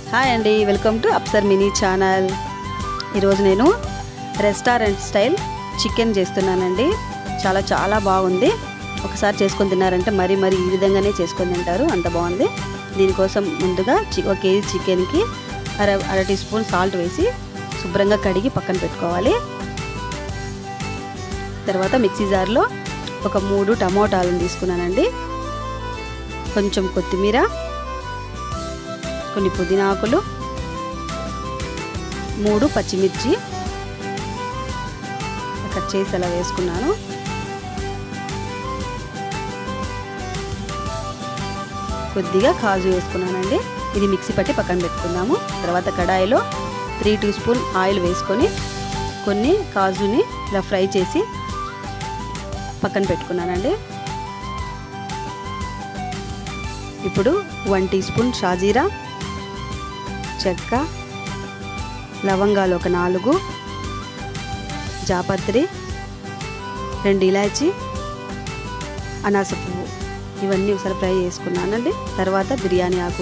hi అండి welcome to Afsar mini channel ఈరోజు నేను రెస్టారెంట్ స్టైల్ చికెన్ చేస్తున్నానండి చాలా చాలా బాగుంది ఒకసారి చేసుకొని తిన్నారంటే మరీ మరీ ఈ విధంగానే చేసుకొని తింటారు అంత బాగుంది దీనికోసం ముందుగా చి ఒక కేజీ చికెన్కి అర అర టీ స్పూన్ సాల్ట్ వేసి శుభ్రంగా కడిగి పక్కన పెట్టుకోవాలి తర్వాత మిక్సీ జార్లో ఒక మూడు టమోటాలను తీసుకున్నానండి కొంచెం కొత్తిమీర కొన్ని పుదీనా ఆకులు మూడు పచ్చిమిర్చి కట్ చేసి అలా వేసుకున్నాను కొద్దిగా కాజు వేసుకున్నానండి ఇది మిక్సీ పట్టి పక్కన పెట్టుకుందాము తర్వాత కడాయిలో త్రీ టీ స్పూన్ ఆయిల్ వేసుకొని కొన్ని కాజుని ఇలా ఫ్రై చేసి పక్కన పెట్టుకున్నానండి ఇప్పుడు వన్ టీ స్పూన్ షాజీరా చెక్క లవంగాలు ఒక నాలుగు జాపత్రి రెండు ఇలాచి అనాస పువ్వు ఇవన్నీ ఒకసారి ఫ్రై చేసుకున్నానండి తర్వాత బిర్యానీ ఆకు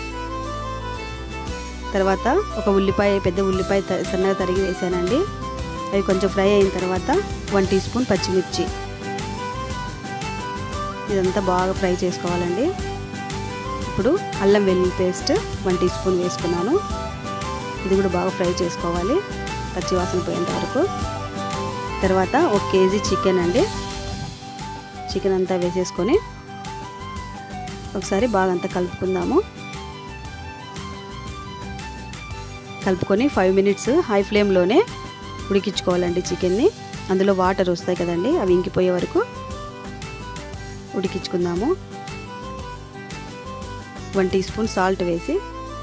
తర్వాత ఒక ఉల్లిపాయ పెద్ద ఉల్లిపాయ త- సన్నగా తరిగి వేసానండి అవి కొంచెం ఫ్రై అయిన తర్వాత వన్ టీ స్పూన్ పచ్చిమిర్చి ఇదంతా బాగా ఫ్రై చేసుకోవాలండి ఇప్పుడు అల్లం వెల్లుల్లి పేస్ట్ వన్ టీ స్పూన్ వేసుకున్నాను ఇది కూడా బాగా ఫ్రై చేసుకోవాలి పచ్చి వాసన పోయేంత వరకు తర్వాత ఒక కేజీ చికెన్ అండి చికెన్ అంతా వేసేసుకొని ఒకసారి బాగా అంతా కలుపుకుందాము కలుపుకొని ఫైవ్ మినిట్స్ హై ఫ్లేమ్లోనే ఉడికించుకోవాలండి చికెన్ని అందులో వాటర్ వస్తాయి కదండి అవి ఇంకిపోయే వరకు ఉడికించుకుందాము వన్ టీ స్పూన్ సాల్ట్ వేసి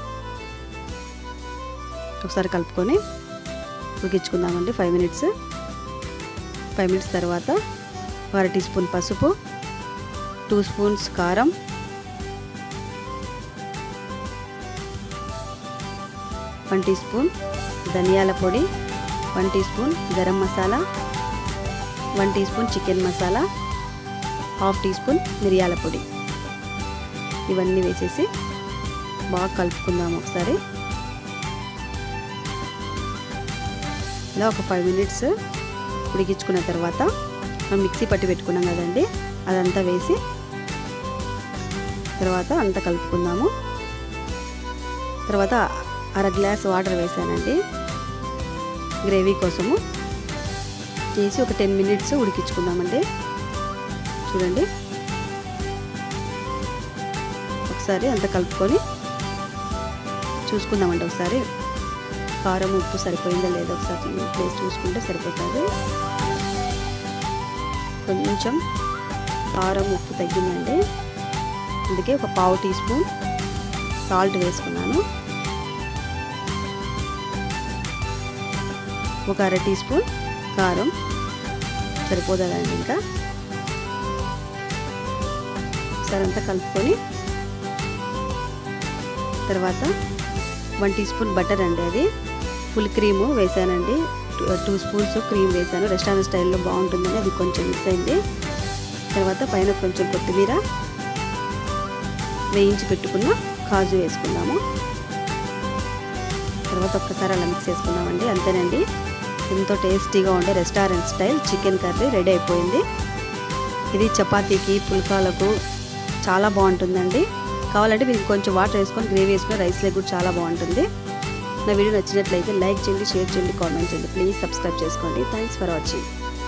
ఒకసారి కలుపుకొని ఉడికించుకుందామండి ఫైవ్ మినిట్స్ ఫైవ్ మినిట్స్ తర్వాత అర టీ స్పూన్ పసుపు టూ స్పూన్స్ కారం వన్ టీ స్పూన్ ధనియాల పొడి one teaspoon garam masala one teaspoon chicken masala half teaspoon మిరియాల పొడి ఇవన్నీ వేసేసి బాగా కలుపుకుందాం ఒకసారి ఇలా ఒక ఫైవ్ మినిట్స్ ఉడికించుకున్న తర్వాత మనం మిక్సీ పట్టి పెట్టుకున్నాం కదండి అదంతా వేసి తర్వాత అంతా కలుపుకుందాము తర్వాత అర గ్లాస్ వాటర్ వేసానండి గ్రేవీ కోసము వేసి ఒక టెన్ మినిట్స్ ఉడికించుకుందామండి చూడండి ఒకసారి అంత కలుపుకొని చూసుకుందామండి ఒకసారి కారం ఉప్పు సరిపోయిందో లేదో ఒకసారి ప్లేస్ చూసుకుంటే సరిపోతుంది కొంచెం కారం ఉప్పు తగ్గిందండి అందుకే ఒక పావు టీ స్పూన్ సాల్ట్ వేసుకున్నాను ఒక అర టీ స్పూన్ కారం సరిపోతుందండి ఇంకా ఒకసారి అంతా కలుపుకొని తర్వాత వన్ టీ స్పూన్ బటర్ అండి అది ఫుల్ క్రీము వేసానండి టూ స్పూన్స్ క్రీమ్ వేసాను రెస్టారెంట్ స్టైల్లో బాగుంటుందని అది కొంచెం మిక్స్ అయింది తర్వాత పైన కొంచెం కొత్తిమీర వేయించి పెట్టుకున్న కాజు వేసుకుందాము తర్వాత ఒక్కసారి అలా మిక్స్ చేసుకుందామండి అంతేనండి ఎంతో టేస్టీగా ఉండే restaurant style chicken curry ready అయిపోయింది ఇది చపాతీకి పుల్కాలకు చాలా బాగుంటుందండి కావాలంటే మీరు కొంచెం వాటర్ వేసుకొని గ్రేవీ వేసుకొని రైస్ లెగ్ కూడా చాలా బాగుంటుంది నా వీడియో నచ్చినట్లయితే లైక్ చేయండి షేర్ చేయండి కామెంట్ చేయండి ప్లీజ్ సబ్స్క్రైబ్ చేసుకోండి థ్యాంక్స్ ఫర్ వాచింగ్